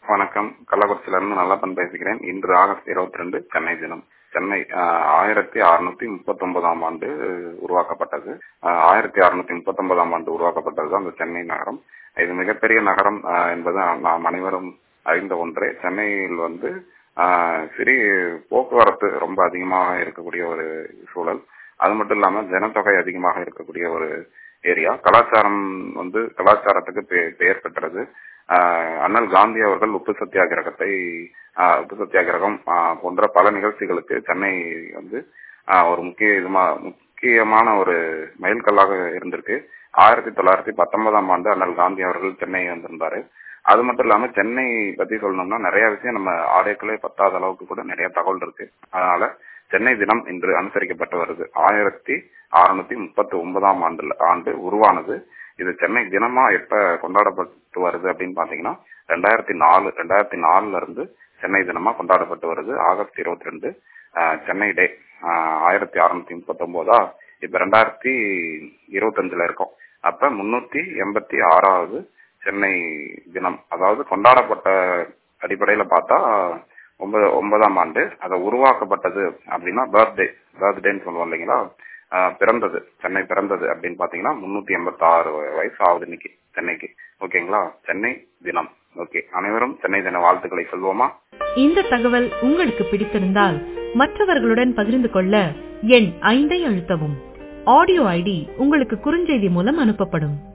வணக்கம் கள்ளக்குறிச்சியிலிருந்து நல்லப்பன் பேசுகிறேன் இன்று ஆகஸ்ட் இருபத்தி ரெண்டு சென்னை தினம் சென்னை ஆயிரத்தி அறுநூத்தி முப்பத்தி ஒன்பதாம் ஆண்டு உருவாக்கப்பட்டது ஆயிரத்தி அறுநூத்தி முப்பத்தி ஒன்பதாம் ஆண்டு உருவாக்கப்பட்டது அந்த சென்னை நகரம் இது மிகப்பெரிய நகரம் என்பது நாம் அனைவரும் அறிந்த ஒன்றே சென்னையில் வந்து சிறிய போக்குவரத்து ரொம்ப அதிகமாக இருக்கக்கூடிய ஒரு சூழல் அது மட்டும் இல்லாம ஜனத்தொகை அதிகமாக இருக்கக்கூடிய ஒரு ஏரியா கலாச்சாரம் வந்து கலாச்சாரத்துக்கு பெயர் பெற்றது அண்ணல் காந்தி அவர்கள் உப்பு சத்தியாகிரகத்தை உப்பு சத்தியாகிரகம் போன்ற பல நிகழ்ச்சிகளுக்கு சென்னை வந்து ஒரு முக்கிய இதுமா முக்கியமான ஒரு மைல்கல்லாக இருந்திருக்கு ஆயிரத்தி தொள்ளாயிரத்தி பத்தொன்பதாம் ஆண்டு அண்ணல் காந்தி அவர்கள் சென்னை வந்திருந்தாரு அது மட்டும் இல்லாம சென்னை பத்தி சொல்லணும்னா நிறைய விஷயம் நம்ம ஆடியோக்களே பத்தாத அளவுக்கு கூட நிறைய தகவல் இருக்கு அதனால சென்னை தினம் இன்று அனுசரிக்கப்பட்டு வருது ஆயிரத்தி அறுநூத்தி முப்பத்தி ஒன்பதாம் ஆண்டுல ஆண்டு உருவானது இது சென்னை தினமா எப்ப கொண்டாடப்பட்டு வருது அப்படின்னு பாத்தீங்கன்னா ரெண்டாயிரத்தி நாலு ரெண்டாயிரத்தி நாலுல இருந்து சென்னை தினமா கொண்டாடப்பட்டு வருது ஆகஸ்ட் இருபத்தி ரெண்டு சென்னை டே ஆயிரத்தி அறுநூத்தி முப்பத்தி ஒன்பதா இப்ப ரெண்டாயிரத்தி இருபத்தஞ்சுல இருக்கோம் அப்ப முன்னூத்தி எண்பத்தி ஆறாவது சென்னை தினம் அதாவது கொண்டாடப்பட்ட அடிப்படையில பார்த்தா ஒன்பது ஒன்பதாம் ஆண்டு அதை உருவாக்கப்பட்டது அப்படின்னா பர்த்டே பர்த்டேன்னு சொல்லுவோம் இல்லைங்களா பிறந்தது சென்னை பிறந்தது அப்படின்னு பாத்தீங்கன்னா முன்னூத்தி எண்பத்தி ஆறு வயசு ஆகுது இன்னைக்கு சென்னைக்கு ஓகேங்களா சென்னை தினம் ஓகே அனைவரும் சென்னை தின வாழ்த்துக்களை சொல்வோமா இந்த தகவல் உங்களுக்கு பிடித்திருந்தால் மற்றவர்களுடன் பகிர்ந்து கொள்ள எண் ஐந்தை அழுத்தவும் ஆடியோ ஐடி உங்களுக்கு குறுஞ்செய்தி மூலம் அனுப்பப்படும்